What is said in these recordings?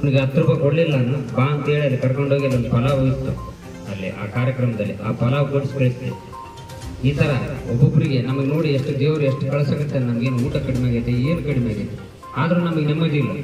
ನನಗೆ ಹತ್ತು ರೂಪಾಯಿ ಕೊಡ್ಲಿಲ್ಲ ನಾನು ಬಾ ಅಂತ ಹೇಳಿ ಅಲ್ಲಿ ಕರ್ಕೊಂಡೋಗಿ ಅಲ್ಲಿ ಒಂದು ಪಲಾವ್ ಇತ್ತು ಅಲ್ಲಿ ಆ ಕಾರ್ಯಕ್ರಮದಲ್ಲಿ ಆ ಪಲಾವ್ ಕೊಡಿಸಿ ಕಳಿಸ್ದೆ ಈ ತರ ಒಬ್ಬೊಬ್ಬರಿಗೆ ನಮಗೆ ನೋಡಿ ಎಷ್ಟು ದೇವರು ಎಷ್ಟು ಕಳ್ಸಕತ್ತೆ ನಮ್ಗೇನು ಊಟ ಕಡಿಮೆ ಆಗೈತೆ ಏನು ಕಡಿಮೆ ಆಗೈತೆ ಆದ್ರೂ ನಮಗೆ ನೆಮ್ಮದಿ ಇಲ್ಲ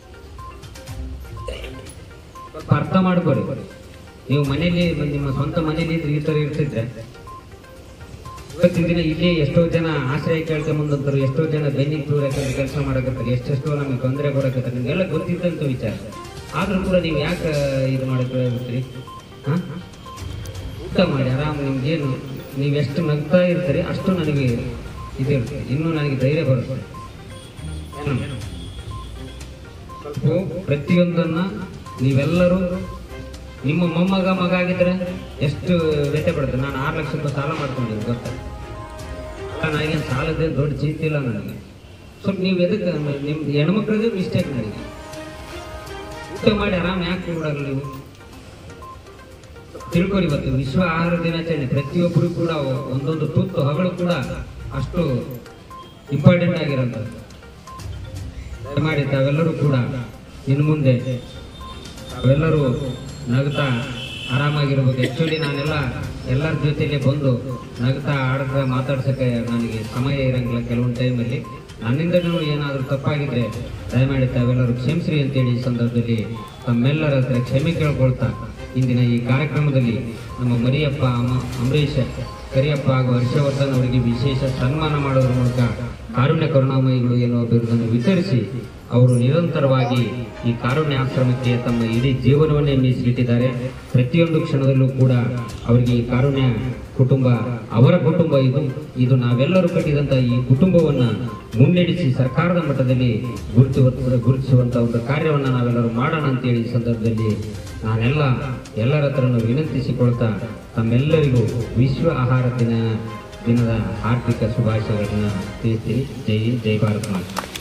ಸ್ವಲ್ಪ ಅರ್ಥ ಮಾಡ್ಕೊಳ್ಳಿ ನೀವು ಮನೇಲಿ ನಿಮ್ಮ ಸ್ವಂತ ಮನೇಲಿ ಇದ್ರೆ ಈ ತರ ಇರ್ತಿದ್ರೆ ಇವತ್ತಿನ ದಿನ ಇಲ್ಲಿ ಎಷ್ಟೋ ಜನ ಆಶ್ರಯ ಕೇಳ್ಕೊಂಬಂದಂತರು ಎಷ್ಟೋ ಜನ ಬೆನ್ನಿಗೆ ಟೂರ್ ಯಾಕಂದ್ರೆ ಕೆಲಸ ಮಾಡಕತ್ತಾರೆ ಎಷ್ಟೆಷ್ಟೋ ನಮಗೆ ತೊಂದರೆ ಕೊಡಕತ್ತಾರೆ ನಿಮ್ಗೆಲ್ಲ ಗೊತ್ತಿದ್ದಂತ ವಿಚಾರ ಆದ್ರೂ ಕೂಡ ನೀವು ಯಾಕೆ ಇದು ಮಾಡಕ್ಕೆ ಹೋಗ್ತೀರಿ ಹಾ ಊಟ ಮಾಡಿ ಆರಾಮ್ ನಿಮ್ಗೇನು ನೀವು ಎಷ್ಟು ನಗ್ತಾ ಇರ್ತೀರಿ ಅಷ್ಟು ನನಗೆ ಇದಿರುತ್ತೆ ಇನ್ನೂ ನನಗೆ ಧೈರ್ಯ ಬರುತ್ತೆ ಏನು? ಸ್ವಲ್ಪ ಪ್ರತಿಯೊಂದನ್ನ ನೀವೆಲ್ಲರೂ ನಿಮ್ಮ ಮೊಮ್ಮಗ ಮಗ ಆಗಿದ್ರೆ ಎಷ್ಟು ವ್ಯತ್ಯ ಪಡುತ್ತೆ ನಾನು ಆರು ಲಕ್ಷ ರೂಪಾಯಿ ಸಾಲ ಮಾಡ್ಕೊಂಡಿದ್ದೀನಿ ಗೊತ್ತಾ ಅಲ್ಲ ನನಗೇನು ಸಾಲದ ದೊಡ್ಡ ಚೀತಿ ಇಲ್ಲ ನನಗೆ ಸ್ವಲ್ಪ ನೀವು ಎದಕ್ಕೆ ನಿಮ್ಮ ಹೆಣ್ಮಕ್ಳದೇ ಮಿಸ್ಟೇಕ್ ನನಗೆ ಊಟ ಮಾಡಿ ಆರಾಮ್ ಯಾಕೆ ಕೂಡಲ್ಲ ನೀವು ತಿಳ್ಕೊರಿ ಇವತ್ತು ವಿಶ್ವ ಆಹಾರ ದಿನಾಚರಣೆ ಪ್ರತಿಯೊಬ್ಬರು ಕೂಡ ಒಂದೊಂದು ತುತ್ತು ಹಗಳು ಕೂಡ ಅಷ್ಟು ಇಂಪಾರ್ಟೆಂಟ್ ಆಗಿರೋಂಥದ್ದು ದಯಮಾಡಿ ತಾವೆಲ್ಲರೂ ಕೂಡ ಇನ್ನು ಮುಂದೆ ತಾವೆಲ್ಲರೂ ನಗ್ತಾ ಆರಾಮಾಗಿರ್ಬೇಕು ಆ್ಯಕ್ಚುಲಿ ನಾನೆಲ್ಲ ಎಲ್ಲರ ಜೊತೆಲಿ ಬಂದು ನಗ್ತಾ ಆಡ್ತಾ ಮಾತಾಡ್ಸೋಕ್ಕೆ ನನಗೆ ಸಮಯ ಇರಂಗಿಲ್ಲ ಕೆಲವೊಂದು ಟೈಮಲ್ಲಿ ನನ್ನಿಂದನೂ ಏನಾದರೂ ತಪ್ಪಾಗಿದ್ರೆ ದಯಮಾಡಿ ತಾವೆಲ್ಲರೂ ಕ್ಷಮಿಸ್ರಿ ಅಂತೇಳಿ ಈ ಸಂದರ್ಭದಲ್ಲಿ ತಮ್ಮೆಲ್ಲರ ಹತ್ರ ಕ್ಷಮೆ ಕೇಳ್ಕೊಳ್ತಾ ಇಂದಿನ ಈ ಕಾರ್ಯಕ್ರಮದಲ್ಲಿ ನಮ್ಮ ಮರಿಯಪ್ಪ ಅಮ- ಅಂಬರೀಷ ಕರಿಯಪ್ಪ ಹಾಗೂ ಹರ್ಷವರ್ಧನ್ ಅವರಿಗೆ ವಿಶೇಷ ಸನ್ಮಾನ ಮಾಡೋದ್ರ ಮೂಲಕ ಕಾರುಣ್ಯ ಕರುಣಾಮಯಿಗಳು ಎನ್ನುವ ಬಿರುದನ್ನು ವಿತರಿಸಿ ಅವರು ನಿರಂತರವಾಗಿ ಈ ಕಾರುಣ್ಯ ಆಶ್ರಮಕ್ಕೆ ತಮ್ಮ ಇಡೀ ಜೀವನವನ್ನೇ ಮೀಸಲಿಟ್ಟಿದ್ದಾರೆ ಪ್ರತಿಯೊಂದು ಕ್ಷಣದಲ್ಲೂ ಕೂಡ ಅವರಿಗೆ ಈ ಕಾರುಣ್ಯ ಕುಟುಂಬ ಅವರ ಕುಟುಂಬ ಇದು ಇದು ನಾವೆಲ್ಲರೂ ಕಟ್ಟಿದಂತ ಈ ಕುಟುಂಬವನ್ನ ಮುನ್ನಡೆಸಿ ಸರ್ಕಾರದ ಮಟ್ಟದಲ್ಲಿ ಗುರುತು ಗುರುತಿಸುವಂತ ಒಂದು ಕಾರ್ಯವನ್ನ ನಾವೆಲ್ಲರೂ ಮಾಡೋಣ ಅಂತೇಳಿ ಈ ಸಂದರ್ಭದಲ್ಲಿ ನಾನೆಲ್ಲ ಎಲ್ಲರ ಹತ್ರನೂ ವಿನಂತಿಸಿಕೊಳ್ತಾ ತಮ್ಮೆಲ್ಲರಿಗೂ ವಿಶ್ವ ಆಹಾರ ದಿನ ದಿನದ ಆರ್ಥಿಕ ಶುಭಾಶಯಗಳನ್ನ ತಿಳಿಸ್ತೀನಿ ಜೈ ಹಿಂದ್, ಜೈ ಭಾರತ್ ಮಾತೆ